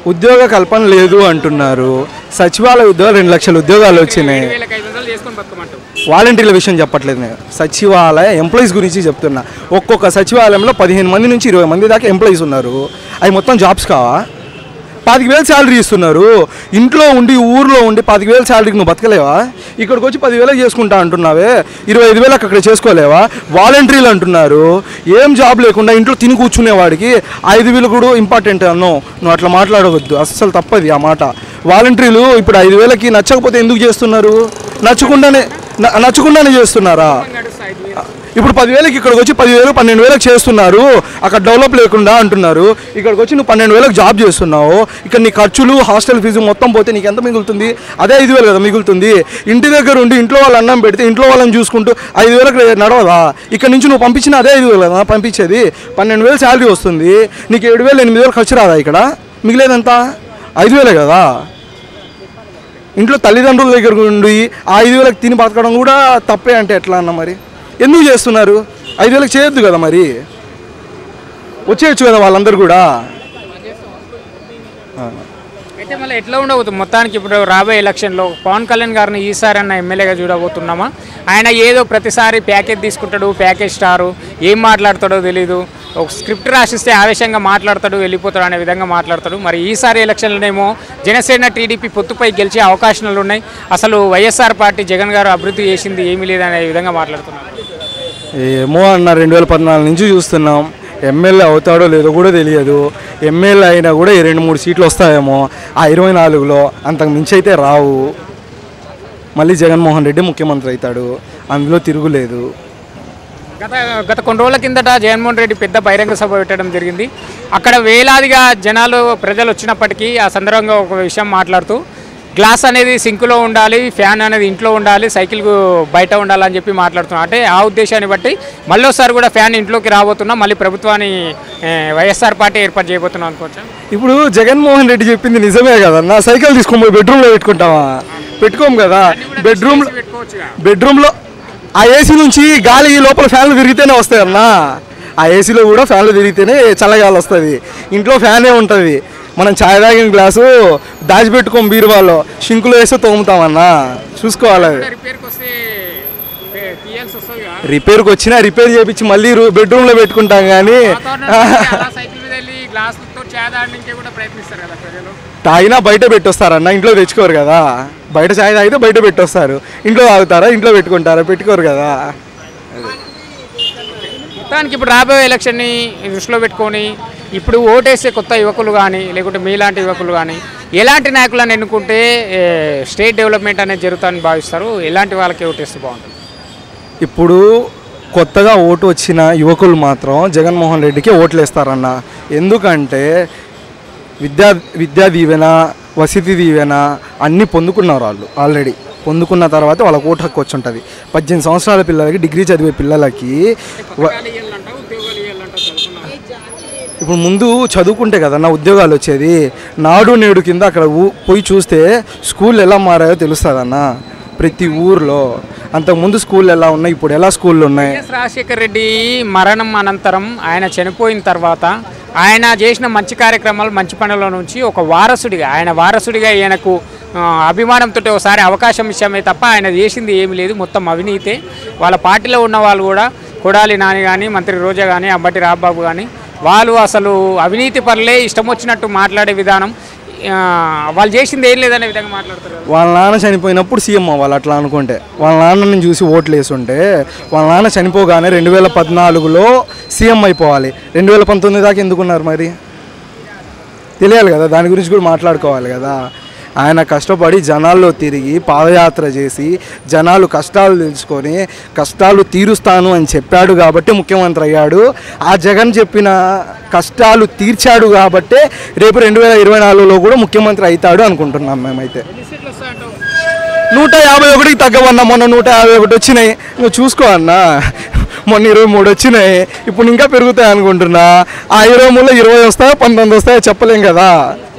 ఉద్యోగ కల్పన లేదు అంటున్నారు సచివాలయ ఉద్యోగాలు రెండు లక్షల ఉద్యోగాలు వచ్చినాయి వేలకు ఐదు వందలు చేసుకొని బతుకమంటావు వాలంటీర్ల విషయం చెప్పట్లేదు నేను సచివాలయ ఎంప్లాయీస్ గురించి చెప్తున్నా ఒక్కొక్క సచివాలయంలో పదిహేను మంది నుంచి ఇరవై మంది దాకా ఎంప్లాయీస్ ఉన్నారు అవి మొత్తం జాబ్స్ కావా పాతిక వేలు శాలరీ ఇస్తున్నారు ఇంట్లో ఉండి ఊర్లో ఉండి పాతిక వేలు శాలరీకి నువ్వు బతకలేవా ఇక్కడికి వచ్చి పదివేలకు చేసుకుంటా అంటున్నావే ఇరవై ఐదు వేలకు అక్కడ చేసుకోలేవా వాలంటీర్లు అంటున్నారు ఏం జాబ్ లేకుండా ఇంట్లో తిని కూర్చునేవాడికి ఐదు వేలు కూడా ఇంపార్టెంట్ అన్నో నువ్వు అట్లా మాట్లాడవద్దు అస్సలు తప్పది ఆ మాట వాలంటీర్లు ఇప్పుడు ఐదు వేలకి నచ్చకపోతే ఎందుకు చేస్తున్నారు నచ్చకుండానే న- నచ్చకుండానే చేస్తున్నారా నడుస్తా ఐదు వేలు ఇప్పుడు పదివేలకి ఇక్కడికి వచ్చి పదివేలు పన్నెండు వేలకు చేస్తున్నారు అక్కడ డెవలప్ లేకుండా అంటున్నారు ఇక్కడికి వచ్చి నువ్వు పన్నెండు వేలకు జాబ్ చేస్తున్నావు ఇక్కడ నీ ఖర్చులు హాస్టల్ ఫీజు మొత్తం పోతే నీకు ఎంత మిగులుతుంది అదే ఐదు వేలు కదా మిగులుతుంది ఇంటి దగ్గర ఉండి ఇంట్లో వాళ్ళు అన్నం పెడితే ఇంట్లో వాళ్ళని చూసుకుంటూ ఐదు వేలకు నడవదా ఇక్కడ నుంచి నువ్వు పంపించిన అదే ఐదు వేలు కదా పంపించేది పన్నెండు వేలు శాలరీ వస్తుంది నీకు ఏడు వేలు ఎనిమిది వేలు ఖర్చు రాదా ఇక్కడ మిగిలేదంతా ఐదు వేలే కదా ఇంట్లో తల్లిదండ్రుల దగ్గర ఉండి ఆ ఐదు వేలకు తిని బతకడం కూడా తప్పే అంటే ఎట్లా అన్న మరి ఎందుకు చేస్తున్నారు ఐదు వేలకు చేయొద్దు కదా మరి వచ్చేయచ్చు కదా వాళ్ళందరూ కూడా అయితే మళ్ళీ ఎట్లా ఉండబోతుంది మొత్తానికి ఇప్పుడు రాబోయే ఎలక్షన్లో పవన్ కళ్యాణ్ గారిని ఈసారి అన్న ఎమ్మెల్యేగా చూడబోతున్నామా ఆయన ఏదో ప్రతిసారి ప్యాకేజ్ తీసుకుంటాడు ప్యాకేజ్ స్టారు ఏం మాట్లాడతాడో తెలీదు ఒక స్క్రిప్ట్ రాసిస్తే ఆవేశంగా మాట్లాడతాడు వెళ్ళిపోతాడు అనే విధంగా మాట్లాడతాడు మరి ఈసారి ఎలక్షన్లోనేమో జనసేన టీడీపీ పొత్తుపై గెలిచే అవకాశాలు ఉన్నాయి అసలు వైఎస్ఆర్ పార్టీ జగన్ గారు అభివృద్ధి చేసింది ఏమీ లేదనే విధంగా మాట్లాడుతున్నారు ఏమో అన్న రెండు వేల పద్నాలుగు నుంచి చూస్తున్నాం ఎమ్మెల్యే అవుతాడో లేదో కూడా తెలియదు ఎమ్మెల్యే అయినా కూడా ఈ రెండు మూడు సీట్లు వస్తాయేమో ఆ ఇరవై నాలుగులో అంతకు మించి అయితే రావు మళ్ళీ జగన్మోహన్ రెడ్డి ముఖ్యమంత్రి అవుతాడు అందులో తిరుగులేదు గత గత కొన్ని రోజుల కిందట జగన్మోహన్ రెడ్డి పెద్ద బహిరంగ సభ పెట్టడం జరిగింది అక్కడ వేలాదిగా జనాలు ప్రజలు వచ్చినప్పటికీ ఆ సందర్భంగా ఒక విషయం మాట్లాడుతూ గ్లాస్ అనేది సింకులో ఉండాలి ఫ్యాన్ అనేది ఇంట్లో ఉండాలి సైకిల్ బయట ఉండాలని చెప్పి మాట్లాడుతున్నాం అంటే ఆ ఉద్దేశాన్ని బట్టి మళ్ళీసారి కూడా ఫ్యాన్ ఇంట్లోకి రాబోతున్నాం మళ్ళీ ప్రభుత్వాన్ని ఏ, వైఎస్ఆర్ పార్టీ ఏర్పాటు చేయబోతున్నాం అనుకోవచ్చా ఇప్పుడు జగన్మోహన్ రెడ్డి చెప్పింది నిజమే కదా నా సైకిల్ తీసుకొని పోయి బెడ్రూమ్లో పెట్టుకుంటావా పెట్టుకోం కదా బెడ్రూమ్ పెట్టుకోవచ్చుగా బెడ్రూమ్లో ఆ ఏసీ నుంచి గాలి లోపల ఫ్యాన్లు తిరిగితేనే వస్తాయి అన్నా ఆ ఏసీలో కూడా ఫ్యాన్లు తిరిగితేనే చల్లగాలి వస్తుంది ఇంట్లో ఫ్యానే ఉంటుంది మనం చాయ్ తాగిన గ్లాసు దాచిపెట్టుకోం బీరువాలో షింకులో వేస్తే తోముతామన్నా చూసుకోవాలి అది రిపేర్కి వస్తే తీయాల్సి వస్తుంది రిపేర్కి వచ్చినా రిపేర్ చేయించి మళ్ళీ రూ- బెడ్రూమ్లో పెట్టుకుంటాం కానీ సైకిల్ మీద వెళ్ళి గ్లాసులతో చేదాడడానికి కూడా ప్రయత్నిస్తారు కదా ప్రజలు తాగినా బయట పెట్టొస్తారన్న ఇంట్లో తెచ్చుకోరు కదా బయట చాయ్ తాగితే బయట పెట్టొస్తారు ఇంట్లో తాగుతారా ఇంట్లో పెట్టుకుంటారా పెట్టుకోరు కదా మొత్తానికి ఇప్పుడు రాబోయే ఎలక్షన్ని దృష్టిలో పెట్టుకొని ఇప్పుడు ఓటేసే కొత్త యువకులు కానీ లేకుంటే మీలాంటి యువకులు కానీ ఎలాంటి నాయకులను ఎన్నుకుంటే ఏ, స్టేట్ డెవలప్మెంట్ అనేది జరుగుతుందని భావిస్తారు ఎలాంటి వాళ్ళకి ఓటేస్తే బాగుంటుంది ఇప్పుడు కొత్తగా ఓటు వచ్చిన యువకులు మాత్రం జగన్మోహన్ రెడ్డికి ఓట్లు వేస్తారన్న ఎందుకంటే విద్యా విద్యా దీవెన వసతి దీవెన అన్నీ పొందుకున్నారు వాళ్ళు ఆల్రెడీ పొందుకున్న తర్వాత వాళ్ళకి ఓటు హక్కు వచ్చి ఉంటుంది పద్దెనిమిది సంవత్సరాల పిల్లలకి డిగ్రీ చదివే పిల్లలకి వ- ఇప్పుడు ముందు చదువుకుంటే కదన్న ఉద్యోగాలు వచ్చేది నాడు నేడు కింద అక్కడ ఊ- పోయి చూస్తే స్కూల్ ఎలా మారాయో తెలుస్తుందన్న ప్రతి ఊర్లో అంతకుముందు స్కూల్ ఎలా ఉన్నాయి ఇప్పుడు ఎలా స్కూళ్ళు ఉన్నాయి వైఎస్ రాజశేఖర రెడ్డి మరణం అనంతరం ఆయన చనిపోయిన తర్వాత ఆయన చేసిన మంచి కార్యక్రమాలు మంచి పనుల నుంచి ఒక వారసుడిగా ఆయన వారసుడిగా ఈయనకు ఆ, అభిమానంతో ఒకసారి అవకాశం ఇచ్చామే తప్ప ఆయన చేసింది ఏమీ లేదు మొత్తం అవినీతే వాళ్ళ పార్టీలో ఉన్న వాళ్ళు కూడా కొడాలి నాని కానీ మంత్రి రోజా కానీ అంబటి రాంబాబు కానీ వాళ్ళు అసలు అవినీతి పనులే ఇష్టం వచ్చినట్టు మాట్లాడే విధానం ఆ, వాళ్ళు చేసింది ఏం లేదనే విధంగా మాట్లాడతారు కదా. వాళ్ళ నాన్న చనిపోయినప్పుడు సీఎం అవ్వాలి అట్లా అనుకుంటే వాళ్ళ నాన్నని చూసి ఓట్లు వేసుంటే వాళ్ళ నాన్న చనిపోగానే రెండు వేల పద్నాలుగులో సీఎం అయిపోవాలి రెండు వేల పంతొమ్మిది దాకా ఎందుకున్నారు మరి తెలియాలి కదా దాని గురించి కూడా మాట్లాడుకోవాలి కదా ఆయన కష్టపడి జనాల్లో తిరిగి పాదయాత్ర చేసి జనాలు కష్టాలు తెలుసుకొని కష్టాలు తీరుస్తాను అని చెప్పాడు కాబట్టి ముఖ్యమంత్రి అయ్యాడు ఆ జగన్ చెప్పిన కష్టాలు తీర్చాడు కాబట్టే రేపు రెండు వేల ఇరవై నాలుగులో కూడా ముఖ్యమంత్రి అవుతాడు అనుకుంటున్నాం మేమైతే నూట యాభై ఒకటికి తగ్గవన్నా మొన్న నూట యాభై ఒకటి వచ్చినాయి నువ్వు చూసుకో అన్నా మొన్న ఇరవై మూడు వచ్చినాయి ఇప్పుడు ఇంకా పెరుగుతాయి అనుకుంటున్నా ఆ ఇరవై మూడులో ఇరవై వస్తాయో పంతొమ్మిది వస్తాయో చెప్పలేం కదా